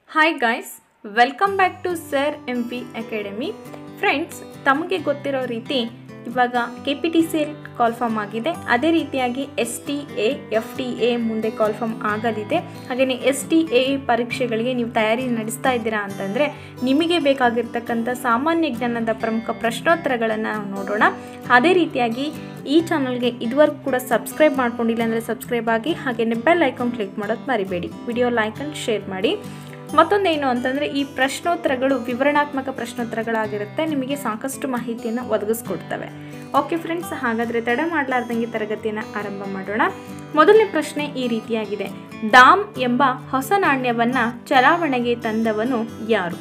hi guys welcome back to sir M P academy friends ತಮಗೆ ಗೊತ್ತಿರೋ ರೀತಿ ಇವಾಗ K P T C L call form ಆಗಿದೆ ಅದೇ ರೀತಿಯಾಗಿ S T A F T A ಮುಂದೆ ಕಾಲ್ಫಾರ್ಮ್ ಆಗಲಿದೆ ಹಾಗೆಯೇ ಎಸ್ ಟಿ ಎ ಪರೀಕ್ಷೆಗಳಿಗೆ ನೀವು ತಯಾರಿ ನಡೆಸ್ತಾ ಇದ್ದೀರಾ ಅಂತಂದರೆ ನಿಮಗೆ ಬೇಕಾಗಿರ್ತಕ್ಕಂಥ ಸಾಮಾನ್ಯ ಜ್ಞಾನದ ಪ್ರಮುಖ ಪ್ರಶ್ನೋತ್ತರಗಳನ್ನು ನಾವು ನೋಡೋಣ ಅದೇ ರೀತಿಯಾಗಿ ಈ ಚಾನಲ್ಗೆ ಇದುವರೆಗೂ ಕೂಡ ಸಬ್ಸ್ಕ್ರೈಬ್ ಮಾಡ್ಕೊಂಡಿಲ್ಲ ಅಂದರೆ ಸಬ್ಸ್ಕ್ರೈಬ್ ಆಗಿ ಹಾಗೆಯೇ ಬೆಲ್ ಐಕಾನ್ ಕ್ಲಿಕ್ ಮಾಡೋದು ಮರಿಬೇಡಿ ವಿಡಿಯೋ ಲೈಕ್ ಆ್ಯಂಡ್ ಶೇರ್ ಮಾಡಿ ಮತ್ತೊಂದೇನು ಅಂತಂದರೆ ಈ ಪ್ರಶ್ನೋತ್ತರಗಳು ವಿವರಣಾತ್ಮಕ ಪ್ರಶ್ನೋತ್ತರಗಳಾಗಿರುತ್ತೆ ನಿಮಗೆ ಸಾಕಷ್ಟು ಮಾಹಿತಿಯನ್ನು ಒದಗಿಸ್ಕೊಡ್ತವೆ ಓಕೆ ಫ್ರೆಂಡ್ಸ್ ಹಾಗಾದರೆ ತಡ ಮಾಡಲಾರ್ದಂಗೆ ತರಗತಿಯನ್ನು ಆರಂಭ ಮಾಡೋಣ ಮೊದಲನೇ ಪ್ರಶ್ನೆ ಈ ರೀತಿಯಾಗಿದೆ ಡಾಮ್ ಎಂಬ ಹೊಸ ನಾಣ್ಯವನ್ನು ಚಲಾವಣೆಗೆ ತಂದವನು ಯಾರು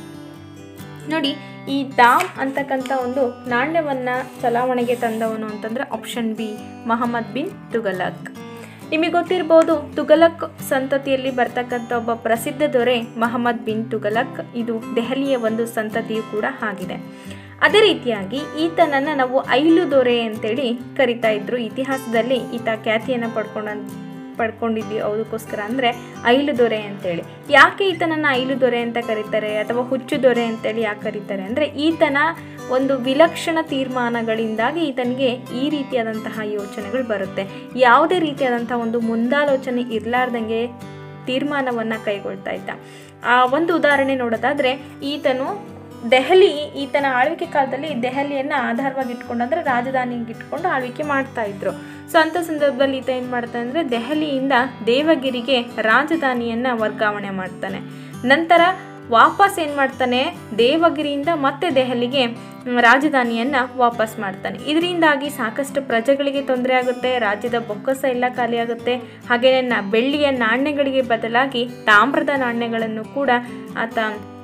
ನೋಡಿ ಈ ಡಾಮ್ ಅಂತಕ್ಕಂಥ ಒಂದು ನಾಣ್ಯವನ್ನು ಚಲಾವಣೆಗೆ ತಂದವನು ಅಂತಂದರೆ ಆಪ್ಷನ್ ಬಿ ಮಹಮ್ಮದ್ ಬಿನ್ ತುಗಲಕ್ ನಿಮಗೆ ಗೊತ್ತಿರ್ಬೋದು ತುಗಲಕ್ ಸಂತತಿಯಲ್ಲಿ ಬರ್ತಕ್ಕಂಥ ಒಬ್ಬ ಪ್ರಸಿದ್ಧ ದೊರೆ ಮಹಮ್ಮದ್ ಬಿನ್ ತುಗಲಕ್ ಇದು ದೆಹಲಿಯ ಒಂದು ಸಂತತಿಯು ಕೂಡ ಆಗಿದೆ ಅದೇ ರೀತಿಯಾಗಿ ಈತನನ್ನು ನಾವು ಐಲು ದೊರೆ ಅಂತೇಳಿ ಕರಿತಾ ಇದ್ರು ಇತಿಹಾಸದಲ್ಲಿ ಈತ ಖ್ಯಾತಿಯನ್ನು ಪಡ್ಕೊಂಡ ಪಡ್ಕೊಂಡಿದ್ವಿ ಅದಕ್ಕೋಸ್ಕರ ಅಂದರೆ ಐಲು ದೊರೆ ಅಂತೇಳಿ ಯಾಕೆ ಈತನನ್ನು ಐಲು ದೊರೆ ಅಂತ ಕರೀತಾರೆ ಅಥವಾ ಹುಚ್ಚು ದೊರೆ ಅಂತೇಳಿ ಯಾಕೆ ಕರೀತಾರೆ ಅಂದರೆ ಈತನ ಒಂದು ವಿಲಕ್ಷಣ ತೀರ್ಮಾನಗಳಿಂದಾಗಿ ಈತನಿಗೆ ಈ ರೀತಿಯಾದಂತಹ ಯೋಚನೆಗಳು ಬರುತ್ತೆ ಯಾವುದೇ ರೀತಿಯಾದಂಥ ಒಂದು ಮುಂದಾಲೋಚನೆ ಇರಲಾರ್ದಂಗೆ ತೀರ್ಮಾನವನ್ನು ಕೈಗೊಳ್ತಾ ಇದ್ದ ಆ ಒಂದು ಉದಾಹರಣೆ ನೋಡೋದಾದರೆ ಈತನು ದೆಹಲಿ ಈತನ ಆಳ್ವಿಕೆ ಕಾಲದಲ್ಲಿ ದೆಹಲಿಯನ್ನು ಆಧಾರವಾಗಿ ಇಟ್ಕೊಂಡು ಅಂದರೆ ರಾಜಧಾನಿಗೆ ಇಟ್ಕೊಂಡು ಆಳ್ವಿಕೆ ಮಾಡ್ತಾ ಇದ್ರು ಸೊ ಅಂಥ ಸಂದರ್ಭದಲ್ಲಿ ಈತ ಏನು ಮಾಡ್ತಾನೆ ಅಂದರೆ ದೆಹಲಿಯಿಂದ ದೇವಗಿರಿಗೆ ರಾಜಧಾನಿಯನ್ನು ವರ್ಗಾವಣೆ ಮಾಡ್ತಾನೆ ನಂತರ ವಾಪಸ್ ಏನು ಮಾಡ್ತಾನೆ ದೇವಗಿರಿಯಿಂದ ಮತ್ತೆ ದೆಹಲಿಗೆ ರಾಜಧಾನಿಯನ್ನು ವಾಪಸ್ ಮಾಡ್ತಾನೆ ಇದರಿಂದಾಗಿ ಸಾಕಷ್ಟು ಪ್ರಜೆಗಳಿಗೆ ತೊಂದರೆ ಆಗುತ್ತೆ ರಾಜ್ಯದ ಬೊಕ್ಕಸ ಎಲ್ಲ ಖಾಲಿಯಾಗುತ್ತೆ ಹಾಗೆಯೇ ನ ಬೆಳ್ಳಿಯ ನಾಣ್ಯಗಳಿಗೆ ಬದಲಾಗಿ ತಾಮ್ರದ ನಾಣ್ಯಗಳನ್ನು ಕೂಡ ಆತ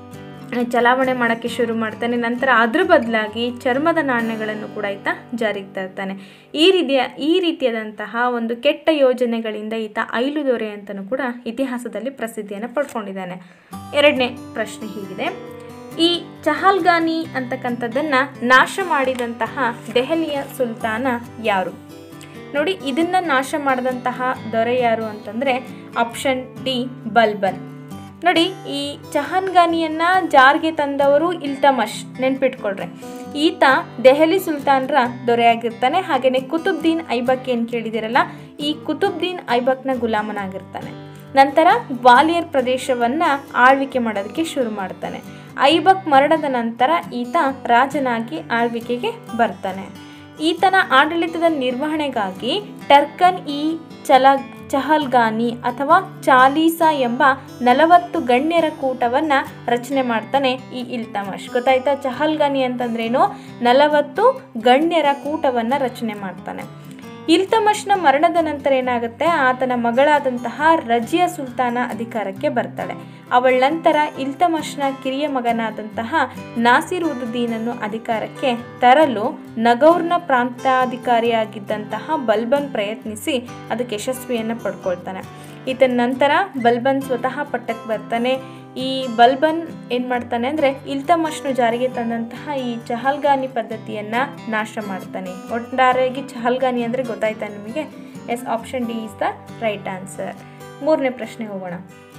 ಚಲಾವಣೆ ಮಾಡೋಕ್ಕೆ ಶುರು ಮಾಡ್ತಾನೆ ನಂತರ ಅದ್ರ ಬದಲಾಗಿ ಚರ್ಮದ ನಾಣ್ಯಗಳನ್ನು ಕೂಡ ಈತ ಜಾರಿಗೆ ತರ್ತಾನೆ ಈ ರೀತಿಯ ಈ ರೀತಿಯಾದಂತಹ ಒಂದು ಕೆಟ್ಟ ಯೋಜನೆಗಳಿಂದ ಈತ ಐಲು ದೊರೆ ಅಂತಲೂ ಕೂಡ ಇತಿಹಾಸದಲ್ಲಿ ಪ್ರಸಿದ್ಧಿಯನ್ನು ಪಡ್ಕೊಂಡಿದ್ದಾನೆ ಎರಡನೇ ಪ್ರಶ್ನೆ ಹೀಗಿದೆ ಈ ಚಹಲ್ಗಾನಿ ಅಂತಕ್ಕಂಥದ್ದನ್ನು ನಾಶ ಮಾಡಿದಂತಹ ದೆಹಲಿಯ ಸುಲ್ತಾನ ಯಾರು ನೋಡಿ ಇದನ್ನು ನಾಶ ಮಾಡಿದಂತಹ ದೊರೆ ಯಾರು ಅಂತಂದರೆ ಆಪ್ಷನ್ ಡಿ ಬಲ್ಬನ್ ನೋಡಿ ಈ ಚಹನ್ಗಾನಿಯನ್ನ ಜಾರ್ಗೆ ತಂದವರು ಇಲ್ತಮಶ್ ನೆನ್ಪಿಟ್ಕೊಳ್ರಿ ಈತ ದೆಹಲಿ ಸುಲ್ತಾನ್ರ ದೊರೆಯಾಗಿರ್ತಾನೆ ಹಾಗೆಯೇ ಕುತುಬ್ದೀನ್ ಐಬಕ್ ಏನು ಕೇಳಿದಿರಲ್ಲ ಈ ಕುತುಬ್ದೀನ್ ಐಬಕ್ನ ಗುಲಾಮನಾಗಿರ್ತಾನೆ ನಂತರ ಗ್ವಾಲಿಯರ್ ಪ್ರದೇಶವನ್ನ ಆಳ್ವಿಕೆ ಮಾಡೋದಕ್ಕೆ ಶುರು ಮಾಡ್ತಾನೆ ಐಬಕ್ ಮರಣದ ನಂತರ ಈತ ರಾಜನಾಗಿ ಆಳ್ವಿಕೆಗೆ ಬರ್ತಾನೆ ಈತನ ಆಡಳಿತದ ನಿರ್ವಹಣೆಗಾಗಿ ಟರ್ಕನ್ ಇ ಚಲ ಚಹಲ್ಗಾನಿ ಅಥವಾ ಚಾಲೀಸಾ ಎಂಬ ನಲವತ್ತು ಗಣ್ಯರ ಕೂಟವನ್ನು ರಚನೆ ಮಾಡ್ತಾನೆ ಈ ಇಲ್ತಮಶ್ ಗೊತ್ತಾಯ್ತಾ ಚಹಲ್ಗಾನಿ ಅಂತಂದ್ರೇನು ನಲವತ್ತು ಗಣ್ಯರ ಕೂಟವನ್ನು ರಚನೆ ಮಾಡ್ತಾನೆ ಇಲ್ತಮಶ್ನ ಮರಣದ ನಂತರ ಏನಾಗುತ್ತೆ ಆತನ ಮಗಳಾದಂತಹ ರಜಿಯಾ ಸುಲ್ತಾನ ಅಧಿಕಾರಕ್ಕೆ ಬರ್ತಾಳೆ ಅವಳ ನಂತರ ಇಲ್ತಮಶ್ನ ಕಿರಿಯ ಮಗನಾದಂತಹ ನಾಸಿರ್ ಉದ್ದೀನನ್ನು ಅಧಿಕಾರಕ್ಕೆ ತರಲು ನಗೌರ್ನ ಪ್ರಾಂತಾಧಿಕಾರಿಯಾಗಿದ್ದಂತಹ ಬಲ್ಬನ್ ಪ್ರಯತ್ನಿಸಿ ಅದಕ್ಕೆ ಯಶಸ್ವಿಯನ್ನು ಪಡ್ಕೊಳ್ತಾನೆ ಈತನ ನಂತರ ಬಲ್ಬನ್ ಸ್ವತಃ ಪಟ್ಟಕ್ಕೆ ಬರ್ತಾನೆ ಈ ಬಲ್ಬನ್ ಏನು ಮಾಡ್ತಾನೆ ಅಂದರೆ ಇಲ್ತಮಶ್ನು ಜಾರಿಗೆ ತಂದಂತಹ ಈ ಚಹಲ್ಗಾನಿ ಪದ್ಧತಿಯನ್ನು ನಾಶ ಮಾಡ್ತಾನೆ ಒಟ್ಟಾರೆಯಾಗಿ ಚಹಲ್ಗಾನಿ ಅಂದರೆ ಗೊತ್ತಾಯ್ತಾ ನಿಮಗೆ yes option D is the right answer ಮೂರನೇ ಪ್ರಶ್ನೆ ಹೋಗೋಣ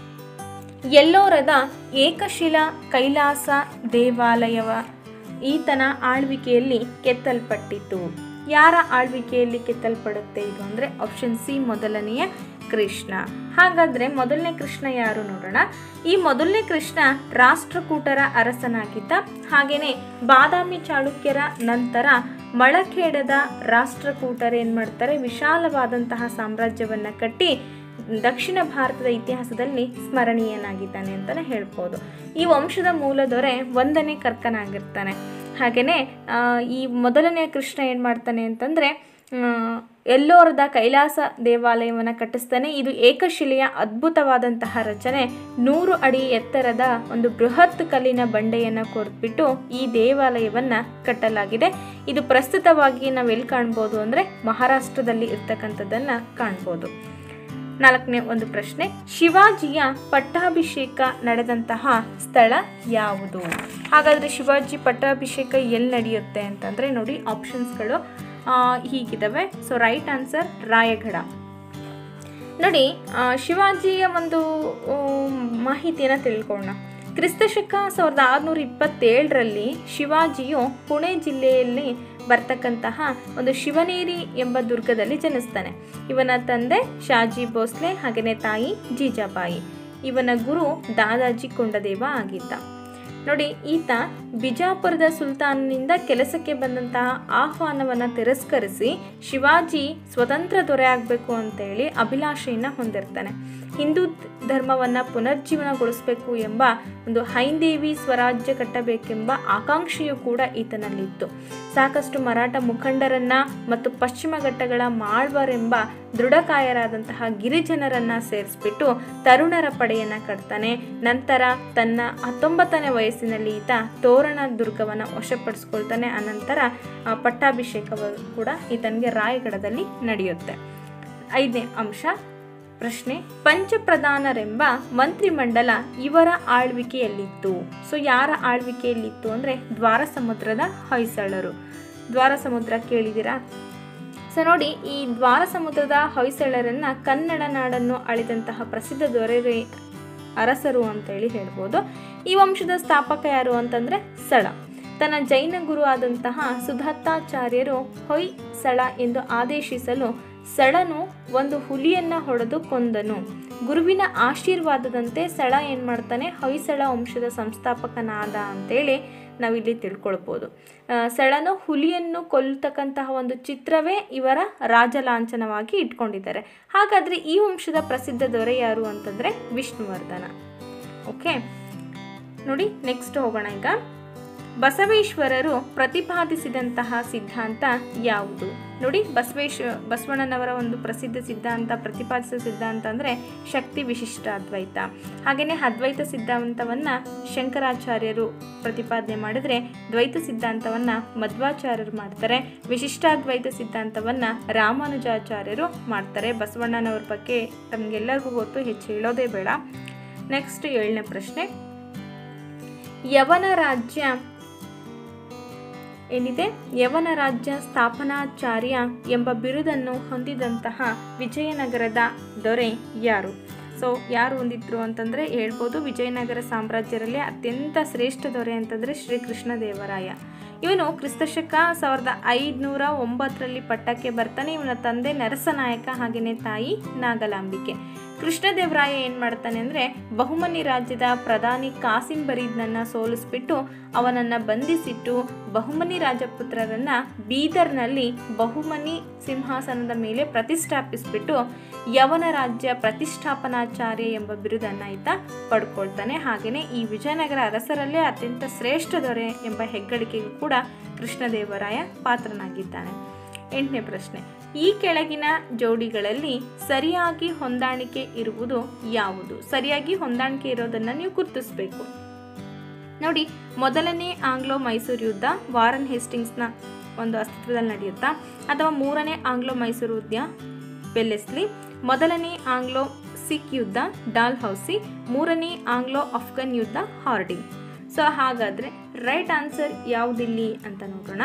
ಎಲ್ಲೋರದ ಏಕಶಿಲಾ ಕೈಲಾಸ ದೇವಾಲಯವ ಈತನ ಆಳ್ವಿಕೆಯಲ್ಲಿ ಕೆತ್ತಲ್ಪಟ್ಟಿತು ಯಾರ ಆಳ್ವಿಕೆಯಲ್ಲಿ ಕೆತ್ತಲ್ಪಡುತ್ತೆ ಇದು ಅಂದರೆ ಆಪ್ಷನ್ ಸಿ ಮೊದಲನೆಯ ಕೃಷ್ಣ ಹಾಗಾದರೆ ಮೊದಲನೇ ಕೃಷ್ಣ ಯಾರು ನೋಡೋಣ ಈ ಮೊದಲನೇ ಕೃಷ್ಣ ರಾಷ್ಟ್ರಕೂಟರ ಅರಸನಾಗಿದ್ದ ಹಾಗೆಯೇ ಬಾದಾಮಿ ಚಾಳುಕ್ಯರ ನಂತರ ಮಳಖೇಡದ ರಾಷ್ಟ್ರಕೂಟರು ಏನು ಮಾಡ್ತಾರೆ ವಿಶಾಲವಾದಂತಹ ಸಾಮ್ರಾಜ್ಯವನ್ನು ಕಟ್ಟಿ ದಕ್ಷಿಣ ಭಾರತದ ಇತಿಹಾಸದಲ್ಲಿ ಸ್ಮರಣೀಯನಾಗಿದ್ದಾನೆ ಅಂತಲೇ ಹೇಳ್ಬೋದು ಈ ವಂಶದ ಮೂಲದೊರೆ ಒಂದನೇ ಕರ್ಕನಾಗಿರ್ತಾನೆ ಹಾಗೆಯೇ ಈ ಮೊದಲನೇ ಕೃಷ್ಣ ಏನು ಮಾಡ್ತಾನೆ ಅಂತಂದರೆ ಎಲ್ಲೋರದ ಕೈಲಾಸ ದೇವಾಲಯವನ್ನು ಕಟ್ಟಿಸ್ತಾನೆ ಇದು ಏಕಶಿಲೆಯ ಅದ್ಭುತವಾದಂತಹ ರಚನೆ ನೂರು ಅಡಿ ಎತ್ತರದ ಒಂದು ಬೃಹತ್ ಕಲ್ಲಿನ ಬಂಡೆಯನ್ನು ಕೊರ್ಬಿಟ್ಟು ಈ ದೇವಾಲಯವನ್ನು ಕಟ್ಟಲಾಗಿದೆ ಇದು ಪ್ರಸ್ತುತವಾಗಿ ನಾವು ಎಲ್ಲಿ ಕಾಣ್ಬೋದು ಅಂದರೆ ಮಹಾರಾಷ್ಟ್ರದಲ್ಲಿ ಇರ್ತಕ್ಕಂಥದ್ದನ್ನು ಕಾಣ್ಬೋದು ನಾಲ್ಕನೇ ಒಂದು ಪ್ರಶ್ನೆ ಶಿವಾಜಿಯ ಪಟ್ಟಾಭಿಷೇಕ ನಡೆದಂತಹ ಸ್ಥಳ ಯಾವುದು ಹಾಗಾದರೆ ಶಿವಾಜಿ ಪಟ್ಟಾಭಿಷೇಕ ಎಲ್ಲಿ ನಡೆಯುತ್ತೆ ಅಂತಂದರೆ ನೋಡಿ ಆಪ್ಷನ್ಸ್ಗಳು ಹೀಗಿದ್ದಾವೆ ಸೊ ರೈಟ್ ಆನ್ಸರ್ ರಾಯಗಢ ನೋಡಿ ಆ, ಶಿವಾಜಿಯ ಒಂದು ಮಾಹಿತಿಯನ್ನು ತಿಳ್ಕೊಳ್ಳೋಣ ಕ್ರಿಸ್ತಶಕ ಸಾವಿರದ ಆರುನೂರ ಇಪ್ಪತ್ತೇಳರಲ್ಲಿ ಶಿವಾಜಿಯು ಪುಣೆ ಜಿಲ್ಲೆಯಲ್ಲಿ ಬರ್ತಕ್ಕಂತಹ ಒಂದು ಶಿವನೇರಿ ಎಂಬ ದುರ್ಗದಲ್ಲಿ ಜನಿಸ್ತಾನೆ ಇವನ ತಂದೆ ಶಾಜಿ ಭೋಸ್ಲೆ ಹಾಗೆಯೇ ತಾಯಿ ಜೀಜಾಬಾಯಿ ಇವನ ಗುರು ದಾದಾಜಿ ಕೊಂಡದೇವ ಆಗಿದ್ದ ನೋಡಿ ಈತ ಬಿಜಾಪುರದ ಸುಲ್ತಾನನಿಂದ ಕೆಲಸಕ್ಕೆ ಬಂದಂತಹ ಆಹ್ವಾನವನ್ನು ತಿರಸ್ಕರಿಸಿ ಶಿವಾಜಿ ಸ್ವತಂತ್ರ ದೊರೆ ಆಗಬೇಕು ಅಂತೇಳಿ ಅಭಿಲಾಷೆಯನ್ನು ಹೊಂದಿರ್ತಾನೆ ಹಿಂದೂ ಧರ್ಮವನ್ನು ಪುನರ್ಜೀವನಗೊಳಿಸಬೇಕು ಎಂಬ ಒಂದು ಹೈಂದೇವಿ ಸ್ವರಾಜ್ಯ ಕಟ್ಟಬೇಕೆಂಬ ಆಕಾಂಕ್ಷೆಯು ಕೂಡ ಈತನಲ್ಲಿತ್ತು ಸಾಕಷ್ಟು ಮರಾಠ ಮುಖಂಡರನ್ನ ಮತ್ತು ಪಶ್ಚಿಮ ಘಟ್ಟಗಳ ಮಾಳ್ವರೆಂಬ ದೃಢಕಾಯರಾದಂತಹ ಗಿರಿಜನರನ್ನ ಸೇರಿಸ್ಬಿಟ್ಟು ತರುಣರ ಪಡೆಯನ್ನ ಕಟ್ತಾನೆ ನಂತರ ತನ್ನ ಹತ್ತೊಂಬತ್ತನೇ ವಯಸ್ಸಿನಲ್ಲಿ ಈತ ತೋರಣ ದುರ್ಗವನ್ನು ವಶಪಡಿಸ್ಕೊಳ್ತಾನೆ ಅನಂತರ ಆ, ಪಟ್ಟಾಭಿಷೇಕವು ಕೂಡ ಈತನಿಗೆ ರಾಯಗಢದಲ್ಲಿ ನಡೆಯುತ್ತೆ ಐದನೇ ಅಂಶ ಪ್ರಶ್ನೆ ಪಂಚಪ್ರಧಾನರೆಂಬ ಮಂತ್ರಿಮಂಡಲ ಇವರ ಆಳ್ವಿಕೆಯಲ್ಲಿತ್ತು ಸೊ ಯಾರ ಆಳ್ವಿಕೆಯಲ್ಲಿತ್ತು ಅಂದರೆ ದ್ವಾರ ಸಮುದ್ರದ ಹೊಯ್ಸಳರು ದ್ವಾರ ಸಮುದ್ರ ಕೇಳಿದಿರಾ ಸೊ ನೋಡಿ ಈ ದ್ವಾರ ಸಮುದ್ರದ ಹೊಯ್ಸಳರನ್ನ ಕನ್ನಡ ನಾಡನ್ನು ಆಳಿದಂತಹ ಪ್ರಸಿದ್ಧ ದೊರೆ ಅರಸರು ಅಂತೇಳಿ ಹೇಳ್ಬೋದು ಈ ವಂಶದ ಸ್ಥಾಪಕ ಯಾರು ಅಂತಂದ್ರೆ ಸಳ ತನ್ನ ಜೈನ ಗುರು ಆದಂತಹ ಸುಧತ್ತಾಚಾರ್ಯರು ಹೊಯ್ಸಳ ಎಂದು ಆದೇಶಿಸಲು ಸಳನು ಒಂದು ಹುಲಿಯನ್ನ ಹೊಡೆದು ಕೊಂದನು ಗುರುವಿನ ಆಶೀರ್ವಾದದಂತೆ ಸಳ ಏನು ಮಾಡ್ತಾನೆ ಹೊಯ್ಸಳ ವಂಶದ ಸಂಸ್ಥಾಪಕನಾದ ಅಂತೇಳಿ ನಾವಿಲ್ಲಿ ತಿಳ್ಕೊಳ್ಬೋದು ಆ, ಸಳನು ಹುಲಿಯನ್ನು ಕೊಲ್ತಕ್ಕಂತಹ ಒಂದು ಚಿತ್ರವೇ ಇವರ ರಾಜಲಾಂಛನವಾಗಿ ಇಟ್ಕೊಂಡಿದ್ದಾರೆ ಹಾಗಾದರೆ ಈ ವಂಶದ ಪ್ರಸಿದ್ಧ ದೊರೆ ಯಾರು ಅಂತಂದರೆ ವಿಷ್ಣುವರ್ಧನ ಓಕೆ ನೋಡಿ ನೆಕ್ಸ್ಟ್ ಹೋಗೋಣ ಈಗ ಬಸವೇಶ್ವರರು ಪ್ರತಿಪಾದಿಸಿದಂತಹ ಸಿದ್ಧಾಂತ ಯಾವುದು ನೋಡಿ ಬಸವೇಶ್ವ ಬಸವಣ್ಣನವರ ಒಂದು ಪ್ರಸಿದ್ಧ ಸಿದ್ಧಾಂತ ಪ್ರತಿಪಾದಿಸಿದ ಸಿದ್ಧಾಂತ ಅಂದರೆ ಶಕ್ತಿ ವಿಶಿಷ್ಟ ಅದ್ವೈತ ಹಾಗೆಯೇ ಅದ್ವೈತ ಸಿದ್ಧಾಂತವನ್ನು ಶಂಕರಾಚಾರ್ಯರು ಪ್ರತಿಪಾದನೆ ಮಾಡಿದರೆ ದ್ವೈತ ಸಿದ್ಧಾಂತವನ್ನು ಮಧ್ವಾಚಾರ್ಯರು ಮಾಡ್ತಾರೆ ವಿಶಿಷ್ಟಾದ್ವೈತ ಸಿದ್ಧಾಂತವನ್ನು ರಾಮಾನುಜಾಚಾರ್ಯರು ಮಾಡ್ತಾರೆ ಬಸವಣ್ಣನವ್ರ ಬಗ್ಗೆ ತಮಗೆಲ್ಲರಿಗೂ ಗೊತ್ತು ಹೆಚ್ಚು ಹೇಳೋದೇ ಬೇಡ ನೆಕ್ಸ್ಟ್ ಏಳನೇ ಪ್ರಶ್ನೆ ಯವನ ರಾಜ್ಯ ಏನಿದೆ ಯವನ ರಾಜ್ಯ ಸ್ಥಾಪನಾಚಾರ್ಯ ಎಂಬ ಬಿರುದನ್ನು ಹೊಂದಿದಂತಹ ವಿಜಯನಗರದ ದೊರೆ ಯಾರು ಸೊ ಯಾರು ಹೊಂದಿದ್ರು ಅಂತಂದರೆ ಹೇಳ್ಬೋದು ವಿಜಯನಗರ ಸಾಮ್ರಾಜ್ಯರಲ್ಲಿ ಅತ್ಯಂತ ಶ್ರೇಷ್ಠ ದೊರೆ ಅಂತಂದರೆ ಶ್ರೀಕೃಷ್ಣ ದೇವರಾಯ ಇವನು ಕ್ರಿಸ್ತಶಕ ಸಾವಿರದ ಐದುನೂರ ಒಂಬತ್ತರಲ್ಲಿ ಪಟ್ಟಕ್ಕೆ ಬರ್ತಾನೆ ಇವನ ತಂದೆ ನರಸನಾಯಕ ಹಾಗೆಯೇ ತಾಯಿ ನಾಗಲಾಂಬಿಕೆ ಕೃಷ್ಣದೇವರಾಯ ಏನು ಮಾಡ್ತಾನೆ ಅಂದರೆ ಬಹುಮನಿ ರಾಜ್ಯದ ಪ್ರಧಾನಿ ಕಾಸಿಂ ಬರೀದ್ನನ್ನು ಸೋಲಿಸ್ಬಿಟ್ಟು ಅವನನ್ನು ಬಂಧಿಸಿಟ್ಟು ಬಹುಮನಿ ರಾಜಪುತ್ರರನ್ನು ಬೀದರ್ನಲ್ಲಿ ಬಹುಮನಿ ಸಿಂಹಾಸನದ ಮೇಲೆ ಪ್ರತಿಷ್ಠಾಪಿಸ್ಬಿಟ್ಟು ಯವನ ರಾಜ್ಯ ಪ್ರತಿಷ್ಠಾಪನಾಚಾರ್ಯ ಎಂಬ ಬಿರುದನ್ನು ಈತ ಪಡ್ಕೊಳ್ತಾನೆ ಹಾಗೆಯೇ ಈ ವಿಜಯನಗರ ಅರಸರಲ್ಲೇ ಅತ್ಯಂತ ಶ್ರೇಷ್ಠ ದೊರೆ ಎಂಬ ಹೆಗ್ಗಳಿಕೆಗೂ ಕೂಡ ಕೃಷ್ಣದೇವರಾಯ ಪಾತ್ರನಾಗಿದ್ದಾನೆ ಎಂಟನೇ ಪ್ರಶ್ನೆ ಈ ಕೆಳಗಿನ ಜೋಡಿಗಳಲ್ಲಿ ಸರಿಯಾಗಿ ಹೊಂದಾಣಿಕೆ ಇರುವುದು ಯಾವುದು ಸರಿಯಾಗಿ ಹೊಂದಾಣಿಕೆ ಇರೋದನ್ನು ನೀವು ಗುರುತಿಸಬೇಕು ನೋಡಿ ಮೊದಲನೇ ಆಂಗ್ಲೋ ಮೈಸೂರು ಯುದ್ಧ ವಾರನ್ ಹೇಸ್ಟಿಂಗ್ಸ್ನ ಒಂದು ಅಸ್ತಿತ್ವದಲ್ಲಿ ನಡೆಯುತ್ತಾ ಅಥವಾ ಮೂರನೇ ಆಂಗ್ಲೋ ಮೈಸೂರು ಯುದ್ಧ ಬೆಲ್ಲೆಸ್ಲಿ ಮೊದಲನೇ ಆಂಗ್ಲೋ ಸಿಖ್ ಯುದ್ಧ ಡಾಲ್ ಹೌಸಿ ಮೂರನೇ ಆಂಗ್ಲೋ ಅಫ್ಘನ್ ಯುದ್ಧ ಹಾರ್ಡಿಂಗ್ ಸೊ ಹಾಗಾದರೆ ರೈಟ್ ಆನ್ಸರ್ ಯಾವುದಿಲ್ಲಿ ಅಂತ ನೋಡೋಣ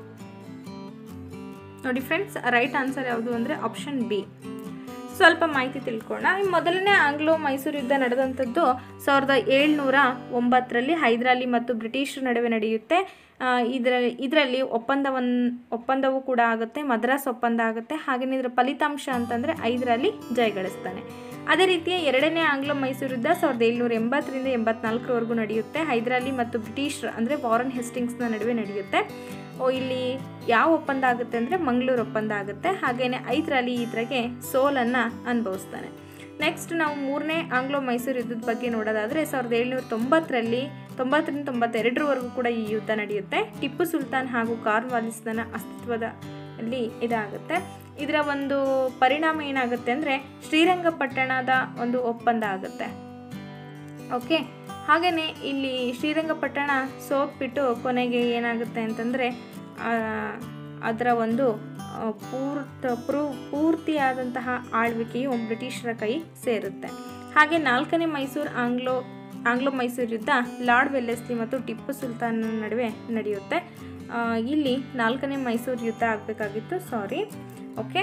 ನೋಡಿ ಫ್ರೆಂಡ್ಸ್ ರೈಟ್ ಆನ್ಸರ್ ಯಾವುದು ಅಂದರೆ ಆಪ್ಷನ್ ಬಿ ಸ್ವಲ್ಪ ಮಾಹಿತಿ ತಿಳ್ಕೊಳ್ಳೋಣ ಈ ಮೊದಲನೇ ಆಂಗ್ಲೋ ಮೈಸೂರು ಯುದ್ಧ ನಡೆದಂಥದ್ದು ಸಾವಿರದ ಏಳ್ನೂರ ಒಂಬತ್ತರಲ್ಲಿ ಹೈದರಾಲಿ ಮತ್ತು ಬ್ರಿಟಿಷರ ನಡುವೆ ನಡೆಯುತ್ತೆ ಆ, ಇದರ ಇದರಲ್ಲಿ ಒಪ್ಪಂದವನ್ನು ಒಪ್ಪಂದವೂ ಕೂಡ ಆಗುತ್ತೆ ಮದ್ರಾಸ್ ಒಪ್ಪಂದ ಆಗುತ್ತೆ ಹಾಗೆಯೇ ಇದರ ಫಲಿತಾಂಶ ಅಂತಂದರೆ ಐದರಲ್ಲಿ ಜಯಗಳಿಸ್ತಾನೆ ಅದೇ ರೀತಿಯ ಎರಡನೇ ಆಂಗ್ಲೋ ಮೈಸೂರು ಯುದ್ಧ ಸಾವಿರದ ಏಳ್ನೂರ ಎಂಬತ್ತರಿಂದ ಎಂಬತ್ನಾಲ್ಕರವರೆಗೂ ನಡೆಯುತ್ತೆ ಹೈದರಾಲಿ ಮತ್ತು ಬ್ರಿಟಿಷ್ ಅಂದರೆ ವಾರನ್ ಹೆಸ್ಟಿಂಗ್ಸ್ನ ನಡುವೆ ನಡೆಯುತ್ತೆ ಓ ಇಲ್ಲಿ ಯಾವ ಒಪ್ಪಂದ ಆಗುತ್ತೆ ಅಂದರೆ ಮಂಗಳೂರು ಒಪ್ಪಂದ ಆಗುತ್ತೆ ಹಾಗೆಯೇ ಐದರಲ್ಲಿ ಇದ್ರಾಗೆ ಸೋಲನ್ನು ಅನುಭವಿಸ್ತಾನೆ ನೆಕ್ಸ್ಟ್ ನಾವು ಮೂರನೇ ಆಂಗ್ಲೋ ಮೈಸೂರು ಯುದ್ಧದ ಬಗ್ಗೆ ನೋಡೋದಾದರೆ ಸಾವಿರದ ಏಳ್ನೂರ ತೊಂಬತ್ತರಲ್ಲಿ ತೊಂಬತ್ತರಿಂದ ತೊಂಬತ್ತೆರಡರವರೆಗೂ ಕೂಡ ಈ ಯುದ್ಧ ನಡೆಯುತ್ತೆ ಟಿಪ್ಪು ಸುಲ್ತಾನ್ ಹಾಗೂ ಕಾರ್ನ್ವಾಲಿಸ್ನ ಅಸ್ತಿತ್ವದ ಅಲ್ಲಿ ಇದಾಗುತ್ತೆ ಇದರ ಒಂದು ಪರಿಣಾಮ ಏನಾಗುತ್ತೆ ಅಂದರೆ ಶ್ರೀರಂಗಪಟ್ಟಣದ ಒಂದು ಒಪ್ಪಂದ ಆಗುತ್ತೆ ಓಕೆ ಹಾಗೆಯೇ ಇಲ್ಲಿ ಶ್ರೀರಂಗಪಟ್ಟಣ ಸೋತ್ಬಿಟ್ಟು ಕೊನೆಗೆ ಏನಾಗುತ್ತೆ ಅಂತಂದರೆ ಅದರ ಒಂದು ಆ, ಪೂರ್ತ ಪೂರ್ ಪೂರ್ತಿಯಾದಂತಹ ಆಳ್ವಿಕೆಯು ಬ್ರಿಟಿಷರ ಕೈ ಸೇರುತ್ತೆ ಹಾಗೆ ನಾಲ್ಕನೇ ಮೈಸೂರು ಆಂಗ್ಲೋ ಆಂಗ್ಲೋ ಮೈಸೂರು ಯುದ್ಧ ಲಾರ್ಡ್ ವೆಲ್ಲೆಸ್ಲಿ ಮತ್ತು ಟಿಪ್ಪು ಸುಲ್ತಾನ್ ನಡುವೆ ನಡೆಯುತ್ತೆ ಆ, ಇಲ್ಲಿ ನಾಲ್ಕನೇ ಮೈಸೂರು ಯುದ್ಧ ಆಗಬೇಕಾಗಿತ್ತು ಸಾರಿ ಓಕೆ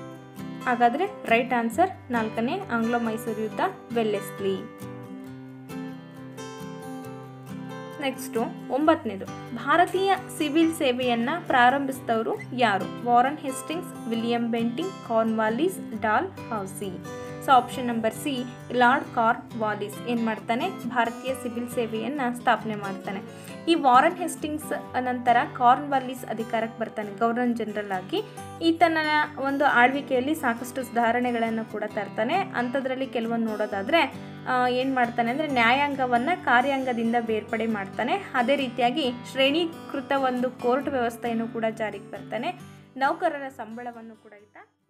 ಹಾಗಾದರೆ ರೈಟ್ ಆನ್ಸರ್ ನಾಲ್ಕನೇ ಆಂಗ್ಲೋ ಮೈಸೂರು ಯುದ್ಧ ವೆಲ್ಲೆಸ್ಲಿ ನೆಕ್ಸ್ಟು ಒಂಬತ್ತನೇದು ಭಾರತೀಯ ಸಿವಿಲ್ ಸೇವೆಯನ್ನು ಪ್ರಾರಂಭಿಸಿದವರು ಯಾರು Warren Hastings William Bentinck Cornwallis Dalhousie so option number C Lord Cornwallis ಏನು ಮಾಡ್ತಾನೆ ಭಾರತೀಯ ಸಿವಿಲ್ ಸೇವೆಯನ್ನು ಸ್ಥಾಪನೆ ಮಾಡ್ತಾನೆ ಈ ವಾರನ್ ಹೆಸ್ಟಿಂಗ್ಸ್ ನಂತರ ಕಾರ್ನ್ ವಾಲಿಸ್ ಅಧಿಕಾರಕ್ಕೆ ಬರ್ತಾನೆ ಗವರ್ನರ್ ಜನರಲ್ ಆಗಿ ಈತನ ಒಂದು ಆಳ್ವಿಕೆಯಲ್ಲಿ ಸಾಕಷ್ಟು ಸುಧಾರಣೆಗಳನ್ನು ಕೂಡ ತರ್ತಾನೆ ಅಂಥದ್ರಲ್ಲಿ ಕೆಲವೊಂದು ನೋಡೋದಾದರೆ ಏನು ಮಾಡ್ತಾನೆ ಅಂದರೆ ನ್ಯಾಯಾಂಗವನ್ನು ಕಾರ್ಯಾಂಗದಿಂದ ಬೇರ್ಪಡೆ ಮಾಡ್ತಾನೆ ಅದೇ ರೀತಿಯಾಗಿ ಶ್ರೇಣೀಕೃತ ಒಂದು ಕೋರ್ಟ್ ವ್ಯವಸ್ಥೆಯನ್ನು ಕೂಡ ಜಾರಿಗೆ ಬರ್ತಾನೆ ನೌಕರರ ಸಂಬಳವನ್ನು ಕೂಡ ಈತ